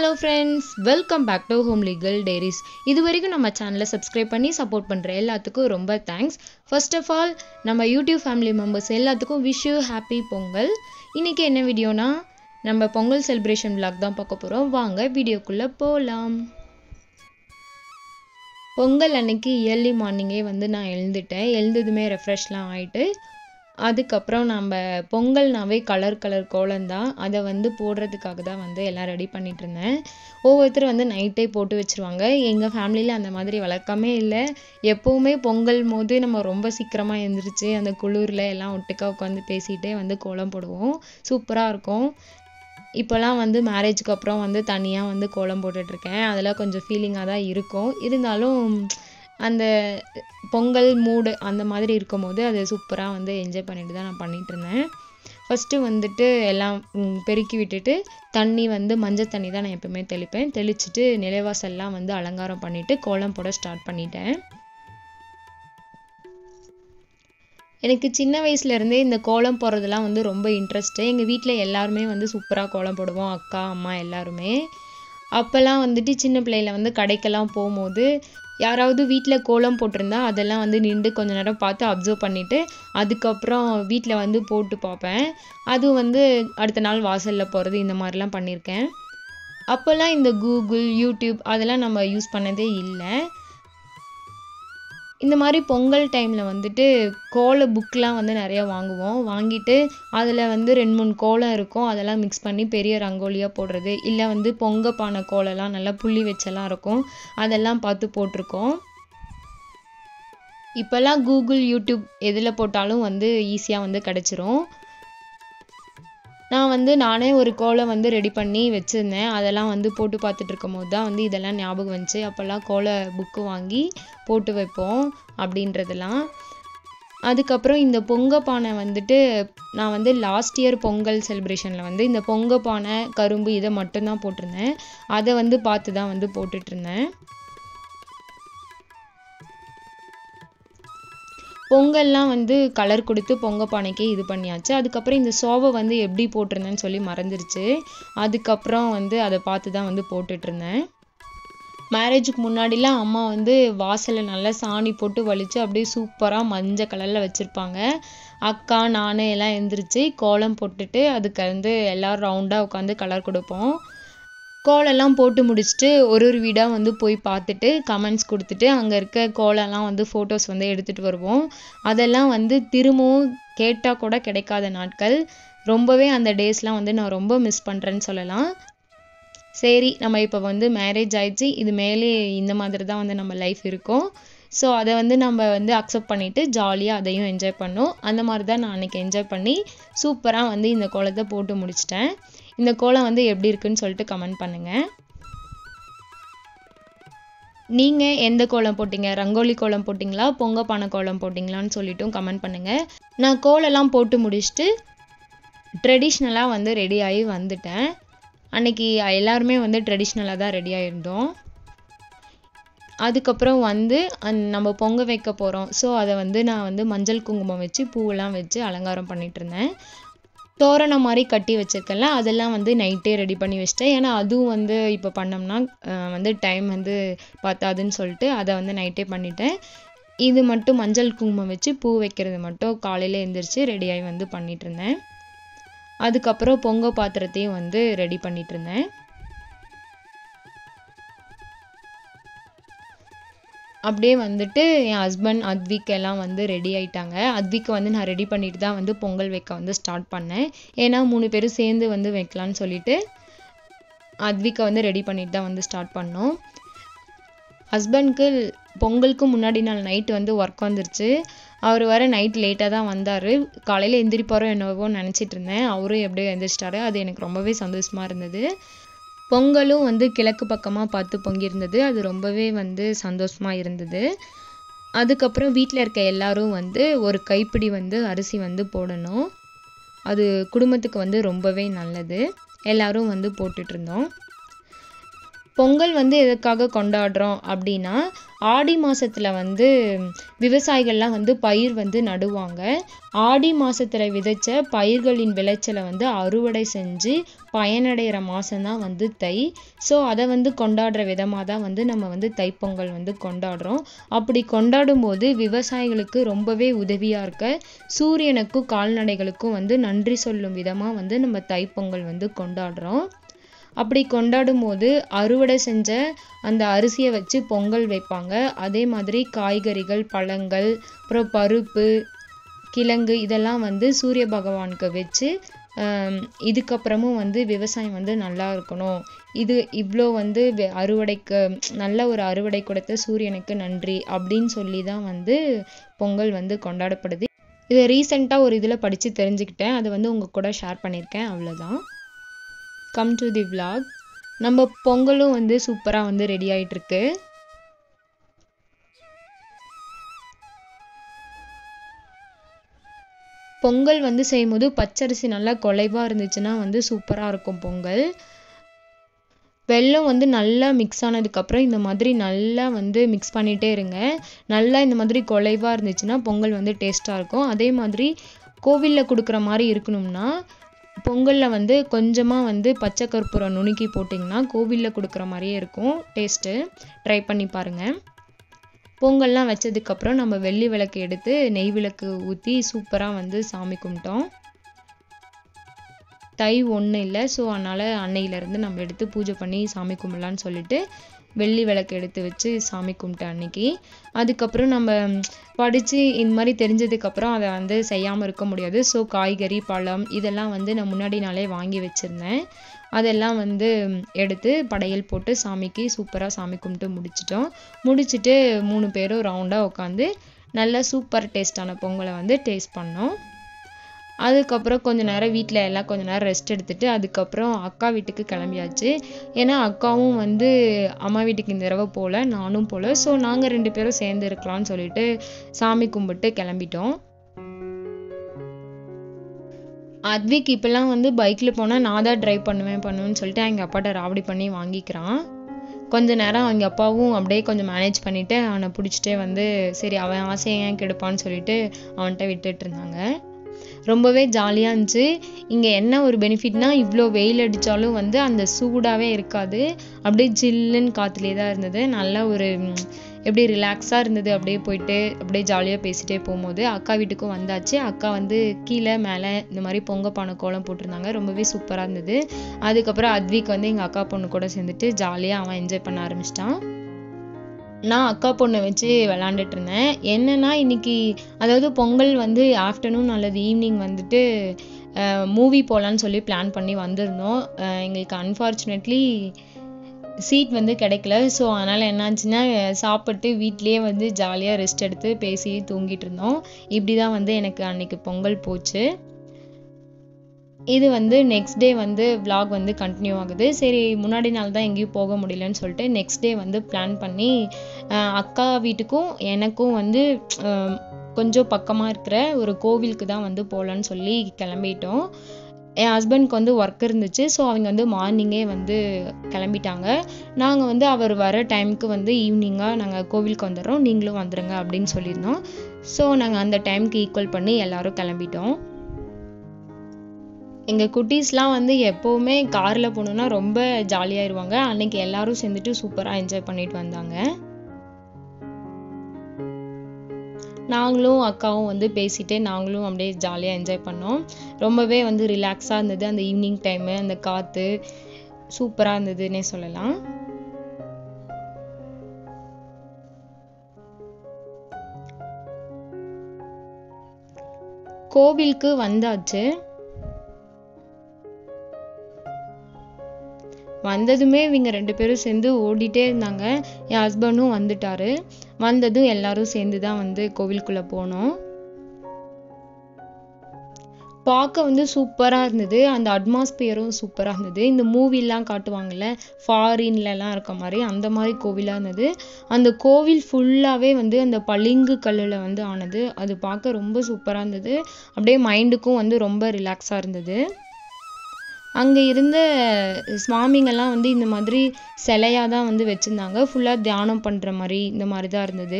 hello friends welcome back to home legal diaries இது வரைக்கும் நம்ம சேனலை சப்ஸ்கிரைப் பண்ணி சப்போர்ட் பண்ணுற எல்லாத்துக்கும் ரொம்ப தேங்க்ஸ் ஃபர்ஸ்ட் ஆஃப் ஆல் நம்ம யூடியூப் ஃபேமிலி மெம்பர்ஸ் எல்லாத்துக்கும் விஷ் யூ ஹாப்பி பொங்கல் இன்றைக்கி என்ன வீடியோனா நம்ம பொங்கல் செலிப்ரேஷன் vlog தான் பார்க்க போகிறோம் வாங்க வீடியோக்குள்ளே போகலாம் பொங்கல் அன்னைக்கு இயர்லி மார்னிங்கே வந்து நான் எழுந்துட்டேன் எழுந்ததுமே ரெஃப்ரெஷ்லாம் ஆயிட்டு அதுக்கப்புறம் நம்ம பொங்கல்னாவே கலர் கலர் கோலம் தான் அதை வந்து போடுறதுக்காக தான் வந்து எல்லாம் ரெடி பண்ணிட்டு இருந்தேன் ஒவ்வொருத்தர் வந்து நைட்டே போட்டு வச்சிருவாங்க எங்கள் ஃபேமிலியில் அந்த மாதிரி வழக்கமே இல்லை எப்போவுமே பொங்கல் போது நம்ம ரொம்ப சீக்கிரமாக எழுந்திரிச்சு அந்த குளிரில் எல்லாம் ஒட்டுக்கா உட்காந்து பேசிகிட்டே வந்து கோலம் போடுவோம் சூப்பராக இருக்கும் இப்போலாம் வந்து மேரேஜ்க்கு அப்புறம் வந்து தனியாக வந்து கோலம் போட்டுட்ருக்கேன் அதெல்லாம் கொஞ்சம் ஃபீலிங்காக தான் இருக்கும் இருந்தாலும் அந்த பொங்கல் மூடு அந்த மாதிரி இருக்கும்போது அது சூப்பராக வந்து என்ஜாய் பண்ணிட்டு தான் நான் பண்ணிட்டு இருந்தேன் ஃபஸ்ட்டு வந்துட்டு எல்லாம் ம், பெருக்கி விட்டுட்டு தண்ணி வந்து மஞ்சள் தண்ணி தான் நான் எப்பவுமே தெளிப்பேன் தெளிச்சுட்டு நிலைவாசல்லாம் வந்து அலங்காரம் பண்ணிட்டு கோலம் போட ஸ்டார்ட் பண்ணிட்டேன் எனக்கு சின்ன வயசுல இருந்தே இந்த கோலம் போடுறதுலாம் வந்து ரொம்ப இன்ட்ரெஸ்ட்டு எங்கள் வீட்டில் எல்லாருமே வந்து சூப்பராக கோலம் போடுவோம் அக்கா அம்மா எல்லாருமே அப்போல்லாம் வந்துட்டு சின்ன பிள்ளையில வந்து கடைக்கெல்லாம் போகும்போது யாராவது வீட்டில் கோலம் போட்டிருந்தா அதெல்லாம் வந்து நின்று கொஞ்ச நேரம் பார்த்து அப்சர்வ் பண்ணிட்டு அதுக்கப்புறம் வீட்டில் வந்து போட்டு பார்ப்பேன் அதுவும் வந்து அடுத்த நாள் வாசலில் போகிறது இந்த மாதிரிலாம் பண்ணியிருக்கேன் அப்போல்லாம் இந்த கூகுள் யூடியூப் அதெல்லாம் நம்ம யூஸ் பண்ணதே இல்லை இந்த மாதிரி பொங்கல் டைமில் வந்துட்டு கோல புக்லாம் வந்து நிறையா வாங்குவோம் வாங்கிட்டு அதில் வந்து ரெண்டு மூணு கோலம் இருக்கும் அதெல்லாம் மிக்ஸ் பண்ணி பெரிய ரங்கோலியாக போடுறது இல்லை வந்து பொங்க பானை கோலம்லாம் நல்லா புள்ளி வச்செல்லாம் இருக்கும் அதெல்லாம் பார்த்து போட்டிருக்கோம் இப்போல்லாம் கூகுள் யூடியூப் எதில் போட்டாலும் வந்து ஈஸியாக வந்து கிடச்சிரும் நான் வந்து நானே ஒரு கோலம் வந்து ரெடி பண்ணி வச்சுருந்தேன் அதெல்லாம் வந்து போட்டு பார்த்துட்டு இருக்கும்போது தான் வந்து இதெல்லாம் ஞாபகம் வந்துச்சு அப்போல்லாம் கோல புக்கு வாங்கி போட்டு வைப்போம் அப்படின்றதெல்லாம் அதுக்கப்புறம் இந்த பொங்க பானை வந்துட்டு நான் வந்து லாஸ்ட் இயர் பொங்கல் செலிப்ரேஷனில் வந்து இந்த பொங்க பானை கரும்பு இதை மட்டும்தான் போட்டிருந்தேன் அதை வந்து பார்த்து தான் வந்து போட்டுட்டு இருந்தேன் பொங்கல்லாம் வந்து கலர் கொடுத்து பொங்க பானைக்கே இது பண்ணியாச்சு அதுக்கப்புறம் இந்த சோவை வந்து எப்படி போட்டிருந்தேன்னு சொல்லி மறந்துருச்சு அதுக்கப்புறம் வந்து அதை பார்த்து தான் வந்து போட்டுட்டு இருந்தேன் மேரேஜுக்கு முன்னாடிலாம் அம்மா வந்து வாசலில் நல்லா சாணி போட்டு வலிச்சு அப்படியே சூப்பராக மஞ்சள் கலரில் வச்சுருப்பாங்க அக்கா நான் எல்லாம் எந்திரிச்சு கோலம் போட்டுட்டு அதுக்கு வந்து எல்லோரும் ரவுண்டாக உட்காந்து கலர் கொடுப்போம் கோலம்லாம் போட்டு முடிச்சுட்டு ஒரு ஒரு வீடாக வந்து போய் பார்த்துட்டு கமெண்ட்ஸ் கொடுத்துட்டு அங்கே இருக்க கோலம்லாம் வந்து ஃபோட்டோஸ் வந்து எடுத்துகிட்டு வருவோம் அதெல்லாம் வந்து திரும்பவும் கேட்டால் கூட கிடைக்காத நாட்கள் ரொம்பவே அந்த டேஸ்லாம் வந்து நான் ரொம்ப மிஸ் பண்ணுறேன்னு சொல்லலாம் சரி நம்ம இப்போ வந்து மேரேஜ் ஆயிடுச்சு இது மேலே இந்த மாதிரி தான் வந்து நம்ம லைஃப் இருக்கும் ஸோ அதை வந்து நம்ம வந்து அக்செப்ட் பண்ணிவிட்டு ஜாலியாக அதையும் என்ஜாய் பண்ணோம் அந்த மாதிரி தான் நான் அன்றைக்கி என்ஜாய் பண்ணி சூப்பராக வந்து இந்த கோலத்தை போட்டு முடிச்சிட்டேன் இந்த கோலம் வந்து எப்படி இருக்குன்னு சொல்லிட்டு கமெண்ட் பண்ணுங்கள் நீங்கள் எந்த கோலம் போட்டீங்க ரங்கோலி கோலம் போட்டிங்களா பொங்க பானை கோலம் போட்டிங்களான்னு சொல்லிட்டும் கமெண்ட் பண்ணுங்கள் நான் கோலம்லாம் போட்டு முடிச்சுட்டு ட்ரெடிஷ்னலாக வந்து ரெடி ஆகி வந்துட்டேன் அன்னைக்கு எல்லாருமே வந்து ட்ரெடிஷ்னலாக தான் ரெடி ஆகிருந்தோம் அதுக்கப்புறம் வந்து அந் நம்ம பொங்க வைக்க போகிறோம் ஸோ அதை வந்து நான் வந்து மஞ்சள் குங்குமம் வச்சு பூவெல்லாம் வச்சு அலங்காரம் பண்ணிட்டு இருந்தேன் தோரணம் மாதிரி கட்டி வச்சிருக்கேன்ல அதெல்லாம் வந்து நைட்டே ரெடி பண்ணி வச்சிட்டேன் ஏன்னா அதுவும் வந்து இப்போ பண்ணோம்னா அஹ், வந்து டைம் வந்து பத்தாதுன்னு சொல்லிட்டு அதை வந்து நைட்டே பண்ணிட்டேன் இது மட்டும் மஞ்சள் குங்குமம் வச்சு பூ வைக்கிறது மட்டும் காலையில் எழுந்திரிச்சு ரெடியாகி வந்து பண்ணிட்டு இருந்தேன் அதுக்கப்புறம் பொங்க பாத்திரத்தையும் வந்து ரெடி பண்ணிட்டு இருந்தேன் அப்படியே வந்துட்டு என் ஹஸ்பண்ட் அத்விக் எல்லாம் வந்து ரெடி ஆயிட்டாங்க அத்விக்கு வந்து நான் ரெடி பண்ணிட்டு தான் வந்து பொங்கல் வைக்க வந்து ஸ்டார்ட் பண்ணேன் ஏன்னா மூணு பேரும் சேர்ந்து வந்து வைக்கலான்னு சொல்லிட்டு அத்விக்கை வந்து ரெடி பண்ணிட்டு தான் வந்து ஸ்டார்ட் பண்ணோம் ஹஸ்பண்ட்க்கு பொங்கலுக்கு முன்னாடி நாள் நைட்டு வந்து ஒர்க் வந்துருச்சு அவர் வர நைட் லேட்டாக தான் வந்தார் காலையில் எந்திரிப்பாரோ என்னவோ நினச்சிட்டு இருந்தேன் அவரும் எப்படியோ எந்திரிச்சிட்டாரு அது எனக்கு ரொம்பவே சந்தோஷமா இருந்தது பொங்கலும் வந்து கிழக்கு பக்கமாக பார்த்து பொங்கியிருந்தது அது ரொம்பவே வந்து சந்தோஷமா இருந்தது அதுக்கப்புறம் வீட்டில் இருக்க எல்லாரும் வந்து ஒரு கைப்பிடி வந்து அரிசி வந்து போடணும் அது குடும்பத்துக்கு வந்து ரொம்பவே நல்லது எல்லாரும் வந்து போட்டுட்டு இருந்தோம் பொங்கல் வந்து எதுக்காக கொண்டாடுறோம் அப்படின்னா ஆடி மாசத்துல வந்து விவசாயிகள்லாம் வந்து பயிர் வந்து நடுவாங்க ஆடி மாசத்துல விதைச்ச பயிர்களின் விளைச்சலை வந்து அறுவடை செஞ்சு பயனடைகிற மாசம்தான் வந்து தை ஸோ அதை வந்து கொண்டாடுற விதமாக தான் வந்து நம்ம வந்து தைப்பொங்கல் வந்து கொண்டாடுறோம் அப்படி கொண்டாடும் போது விவசாயிகளுக்கு ரொம்பவே உதவியா இருக்க சூரியனுக்கும் கால்நடைகளுக்கும் வந்து நன்றி சொல்லும் விதமா வந்து நம்ம தைப்பொங்கல் வந்து கொண்டாடுறோம் அப்படி கொண்டாடும் போது அறுவடை செஞ்ச அந்த அரிசியை வச்சு பொங்கல் வைப்பாங்க அதே மாதிரி காய்கறிகள் பழங்கள் அப்புறம் பருப்பு கிழங்கு இதெல்லாம் வந்து சூரிய பகவானுக்கு வச்சு ஆஹ் இதுக்கப்புறமும் வந்து விவசாயம் வந்து நல்லா இருக்கணும் இது இவ்வளோ வந்து வெ- அறுவடைக்கு நல்ல ஒரு அறுவடை கொடுத்த சூரியனுக்கு நன்றி அப்படின்னு சொல்லி தான் வந்து பொங்கல் வந்து கொண்டாடப்படுது இதை ரீசெண்டாக ஒரு இதில் படித்து தெரிஞ்சுக்கிட்டேன் அதை வந்து உங்க கூட ஷேர் பண்ணியிருக்கேன் அவ்வளோதான் கம் டு தி vlog நம்ம பொங்கலும் வந்து சூப்பராக வந்து ரெடி ஆயிட்டு இருக்கு பொங்கல் வந்து செய்யும்போது பச்சரிசி நல்லா குலைவா இருந்துச்சுன்னா வந்து சூப்பரா இருக்கும் பொங்கல் வெல்லம் வந்து நல்லா மிக்ஸ் ஆனதுக்கப்புறம் இந்த மாதிரி நல்லா வந்து மிக்ஸ் பண்ணிட்டே இருங்க நல்லா இந்த மாதிரி குலைவா இருந்துச்சுன்னா பொங்கல் வந்து டேஸ்ட்டாக இருக்கும் அதே மாதிரி கோவிலில் கொடுக்குற மாதிரி இருக்கணும்னா பொங்கலில் வந்து கொஞ்சமாக வந்து பச்சை கற்பூரம் நுணுக்கி போட்டிங்கன்னா கோவிலில் கொடுக்குற மாதிரியே இருக்கும் டேஸ்ட்டு ட்ரை பண்ணி பாருங்கள் பொங்கல்லாம் வச்சதுக்கப்புறம் நம்ம வெள்ளி விளக்கு எடுத்து நெய் விளக்கு ஊற்றி சூப்பராக வந்து சாமி கும்பிட்டோம் தை ஒன்று இல்லை ஸோ அதனால் அன்னையிலேருந்து நம்ம எடுத்து பூஜை பண்ணி சாமி கும்பிடலான்னு சொல்லிட்டு வெள்ளி விளக்கு எடுத்து வச்சு சாமி கும்பிட்டேன் அன்னைக்கு அதுக்கப்புறம் நம்ம படித்து இந்த மாதிரி தெரிஞ்சதுக்கப்புறம் அதை வந்து செய்யாமல் இருக்க முடியாது ஸோ காய்கறி பழம் இதெல்லாம் வந்து நான் முன்னாடி நாளே வாங்கி வச்சுருந்தேன் அதெல்லாம் வந்து எடுத்து படையல் போட்டு சாமிக்கு சூப்பராக சாமி கும்பிட்டு முடிச்சிட்டோம் முடிச்சிட்டு மூணு பேரும் ரவுண்டாக உட்காந்து நல்ல சூப்பர் டேஸ்டான பொங்கலை வந்து டேஸ்ட் பண்ணோம் அதுக்கப்புறம் கொஞ்ச நேரம் வீட்டில் எல்லாம் கொஞ்ச நேரம் ரெஸ்ட் எடுத்துட்டு அதுக்கப்புறம் அக்கா வீட்டுக்கு கிளம்பியாச்சு ஏன்னா அக்காவும் வந்து அம்மா வீட்டுக்கு இந்த தடவை போகல நானும் போகல ஸோ நாங்கள் ரெண்டு பேரும் சேர்ந்து இருக்கலாம்னு சொல்லிட்டு சாமி கும்பிட்டு கிளம்பிட்டோம் அத்விக் இப்பெல்லாம் வந்து பைக்கில் போனால் நான் தான் ட்ரைவ் பண்ணுவேன் பண்ணுவேன்னு சொல்லிட்டு எங்கள் அப்பாட்ட ராவடி பண்ணி வாங்கிக்கிறான் கொஞ்ச நேரம் அவங்க அப்பாவும் அப்படியே கொஞ்சம் மேனேஜ் பண்ணிட்டு அவனை பிடிச்சிட்டே வந்து சரி அவன் ஆசையை ஏன் கெடுப்பான்னு சொல்லிட்டு அவன்கிட்ட விட்டுட்டு இருந்தாங்க ரொம்பவே ஜாலியாக இருந்துச்சு இங்கே என்ன ஒரு பெனிஃபிட்னா இவ்வளோ வெயில் அடித்தாலும் வந்து அந்த சூடாகவே இருக்காது அப்படியே ஜில்லுன்னு காற்றுலேயே தான் இருந்தது நல்ல ஒரு ம், எப்படி ரிலாக்ஸாக இருந்தது அப்படியே போயிட்டு அப்படியே ஜாலியாக பேசிட்டே போகும்போது அக்கா வீட்டுக்கும் வந்தாச்சு அக்கா வந்து கீழே மேலே இந்த மாதிரி பொங்க பானை கோலம் போட்டிருந்தாங்க ரொம்பவே சூப்பராக இருந்தது அதுக்கப்புறம் அத்விக் வந்து எங்கள் அக்கா பொண்ணு கூட சேர்ந்துட்டு ஜாலியாக அவன் என்ஜாய் பண்ண ஆரம்பிச்சிட்டான் நான் அக்கா பொண்ணை வச்சு விளாண்டுட்டு இருந்தேன் என்னன்னா இன்னைக்கு அதாவது பொங்கல் வந்து ஆஃப்டர்நூன் அல்லது ஈவினிங் வந்துட்டு மூவி போகலான்னு சொல்லி பிளான் பண்ணி வந்திருந்தோம் அஹ் எங்களுக்கு அன்ஃபார்ச்சுனேட்லி சீட் வந்து கிடைக்கல ஸோ அதனால் என்னாச்சுன்னா சாப்பிட்டு வீட்லேயே வந்து ஜாலியாக ரெஸ்ட் எடுத்து பேசி தூங்கிட்டு இருந்தோம் இப்படி தான் வந்து எனக்கு அன்னைக்கு பொங்கல் போச்சு இது வந்து நெக்ஸ்ட் டே வந்து vlog வந்து கண்டினியூ ஆகுது சரி முன்னாடி நாள் தான் எங்கேயும் போக முடியலன்னு சொல்லிட்டு நெக்ஸ்ட் டே வந்து பிளான் பண்ணி அஹ் அக்கா வீட்டுக்கும் எனக்கும் வந்து அஹ் கொஞ்சம் பக்கமாக இருக்கிற ஒரு கோவிலுக்கு தான் வந்து போகலான்னு சொல்லி கிளம்பிட்டோம் என் ஹஸ்பண்ட்க்கு வந்து ஒர்க் இருந்துச்சு ஸோ அவங்க வந்து மார்னிங்கே வந்து கிளம்பிட்டாங்க நாங்கள் வந்து அவர் வர டைமுக்கு வந்து ஈவினிங்காக நாங்கள் கோவிலுக்கு வந்துடுறோம் நீங்களும் வந்துடுங்க அப்படின்னு சொல்லியிருந்தோம் ஸோ நாங்கள் அந்த டைம்க்கு ஈக்குவல் பண்ணி எல்லாரும் கிளம்பிட்டோம் எங்கள் குட்டீஸ்லாம் வந்து எப்போவுமே காரில் போகணுன்னா ரொம்ப ஜாலியாயிருவாங்க அன்னைக்கு எல்லாரும் சேர்ந்துட்டு சூப்பராக என்ஜாய் பண்ணிட்டு வந்தாங்க நாங்களும் அக்காவும் வந்து பேசிட்டு நாங்களும் அப்படியே ஜாலியாக என்ஜாய் பண்ணோம் ரொம்பவே வந்து ரிலாக்ஸாக இருந்தது அந்த ஈவினிங் டைமு அந்த காற்று சூப்பராக இருந்ததுன்னே சொல்லலாம் கோவிலுக்கு வந்தாச்சு வந்ததுமே இவங்க ரெண்டு பேரும் சேர்ந்து ஓடிட்டே இருந்தாங்க என் ஹஸ்பண்டும் வந்துட்டாரு வந்ததும் எல்லாரும் சேர்ந்து தான் வந்து கோவிலுக்குள்ள போனோம் பார்க்க வந்து சூப்பரா இருந்தது அந்த அட்மாஸ்பியரும் சூப்பரா இருந்தது இந்த மூவிலாம் காட்டுவாங்கல்ல ஃபாரின்லலாம் இருக்க மாதிரி அந்த மாதிரி கோவிலா இருந்தது அந்த கோவில் ஃபுல்லாவே வந்து அந்த பளிங்கு கல்லுல வந்து ஆனது அது பார்க்க ரொம்ப சூப்பரா இருந்தது அப்படியே மைண்டுக்கும் வந்து ரொம்ப ரிலாக்ஸா இருந்தது அங்கே இருந்த சுவாமிங்கெல்லாம் வந்து இந்த மாதிரி சிலையாக தான் வந்து வச்சுருந்தாங்க ஃபுல்லாக தியானம் பண்ணுற மாதிரி இந்த மாதிரி தான் இருந்தது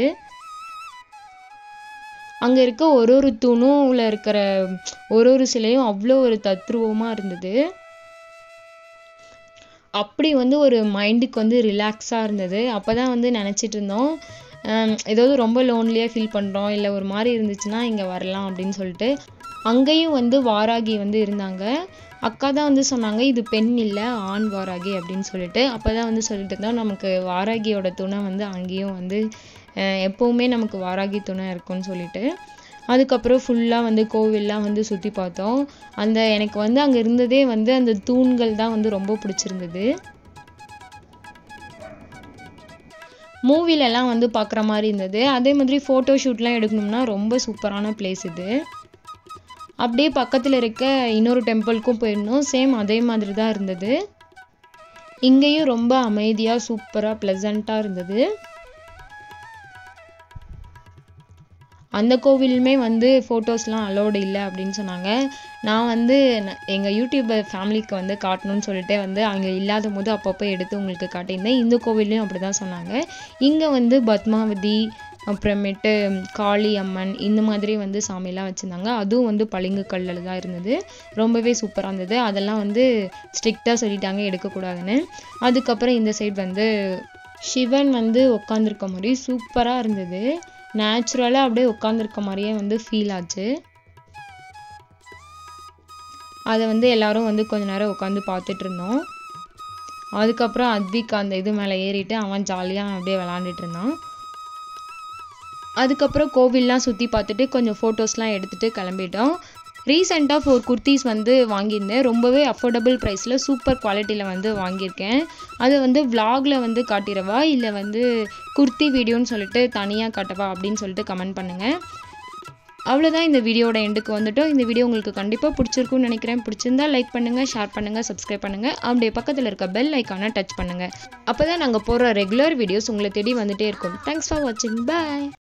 அங்கே இருக்க ஒரு ஒரு தூணும்ல இருக்கிற ஒரு ஒரு சிலையும் அவ்வளோ ஒரு தத்ரூபமாக இருந்தது அப்படி வந்து ஒரு மைண்டுக்கு வந்து ரிலாக்ஸாக இருந்தது அப்போ தான் வந்து நினச்சிட்டு இருந்தோம் ஹம், ஏதாவது ரொம்ப லோன்லியாக ஃபீல் பண்ணுறோம் இல்லை ஒரு மாதிரி இருந்துச்சுன்னா இங்கே வரலாம் அப்படின்னு சொல்லிட்டு அங்கேயும் வந்து வாராகி வந்து இருந்தாங்க அக்கா தான் வந்து சொன்னாங்க இது பெண் இல்லை ஆண் வாராகி அப்படின்னு சொல்லிட்டு அப்போ தான் வந்து சொல்லிட்டு இருந்தோம் நமக்கு வாராகியோட துணை வந்து அங்கேயும் வந்து அஹ், எப்பவுமே நமக்கு வாராகி துணை இருக்கும்னு சொல்லிட்டு அதுக்கப்புறம் ஃபுல்லாக வந்து கோவில்லாம் வந்து சுற்றி பார்த்தோம் அந்த எனக்கு வந்து அங்கே இருந்ததே வந்து அந்த தூண்கள் தான் வந்து ரொம்ப பிடிச்சிருந்தது மூவிலலாம் வந்து பார்க்குற மாதிரி இருந்தது அதே மாதிரி ஃபோட்டோ ஷூட்லாம் எடுக்கணும்னா ரொம்ப சூப்பரான பிளேஸ் இது அப்படியே பக்கத்தில் இருக்க இன்னொரு டெம்பிளுக்கும் போயிருந்தோம் சேம் அதே மாதிரி தான் இருந்தது இங்கேயும் ரொம்ப அமைதியாக சூப்பராக ப்ளசண்ட்டாக இருந்தது அந்த கோவிலுமே வந்து ஃபோட்டோஸ்லாம் அலோடு இல்லை அப்படின்னு சொன்னாங்க நான் வந்து ந- எங்க யூடியூப் ஃபேமிலிக்கு வந்து காட்டணும்னு சொல்லிட்டு வந்து அங்கே இல்லாத போது அப்பப்போ எடுத்து உங்களுக்கு காட்டியிருந்தேன் இந்த கோவில்லையும் அப்படி தான் சொன்னாங்க இங்கே வந்து பத்மாவதி அப்புறமேட்டு காளி அம்மன் இந்த மாதிரி வந்து சாமிலாம் வச்சுருந்தாங்க அதுவும் வந்து பளிங்கு கல்லில் தான் இருந்தது ரொம்பவே சூப்பராக இருந்தது அதெல்லாம் வந்து ஸ்ட்ரிக்டாக சொல்லிட்டாங்க எடுக்கக்கூடாதுன்னு அதுக்கப்புறம் இந்த சைடு வந்து சிவன் வந்து உட்காந்துருக்க மாதிரி சூப்பராக இருந்தது நேச்சுரலாக அப்படியே உட்காந்துருக்க மாதிரியே வந்து ஃபீல் ஆச்சு அதை வந்து எல்லாரும் வந்து கொஞ்ச நேரம் உட்காந்து பார்த்துட்டு இருந்தோம் அதுக்கப்புறம் அத்விக் அந்த இது மேலே ஏறிட்டு அவன் ஜாலியாக அப்படியே விளாண்டுட்டு இருந்தான் அதுக்கப்புறம் கோவில்லாம் சுற்றி பார்த்துட்டு கொஞ்சம் ஃபோட்டோஸ்லாம் எடுத்துட்டு கிளம்பிட்டோம் ரீசெண்டாக ஃபோர் குர்த்திஸ் வந்து வாங்கியிருந்தேன் ரொம்பவே அஃபோர்டபுள் ப்ரைஸில் சூப்பர் குவாலிட்டியில் வந்து வாங்கியிருக்கேன் அதை வந்து vlogல வந்து காட்டிடவா இல்லை வந்து குர்த்தி வீடியோன்னு சொல்லிட்டு தனியாக காட்டவா அப்படின்னு சொல்லிட்டு கமெண்ட் பண்ணுங்கள் அவ்வளோதான் இந்த வீடியோட எண்டுக்கு வந்துட்டோம் இந்த வீடியோ உங்களுக்கு கண்டிப்பாக பிடிச்சிருக்கும்னு நினைக்கிறேன் பிடிச்சிருந்தா லைக் பண்ணுங்கள் ஷேர் பண்ணுங்கள் சப்ஸ்கிரைப் பண்ணுங்கள் அப்படியே பக்கத்தில் இருக்க பெல் ஐக்கானை டச் பண்ணுங்கள் அப்போ தான் நாங்கள் போடுற ரெகுலர் வீடியோஸ் உங்களை தேடி வந்துட்டே இருக்கும் தேங்க்ஸ் ஃபார் வாட்சிங் பை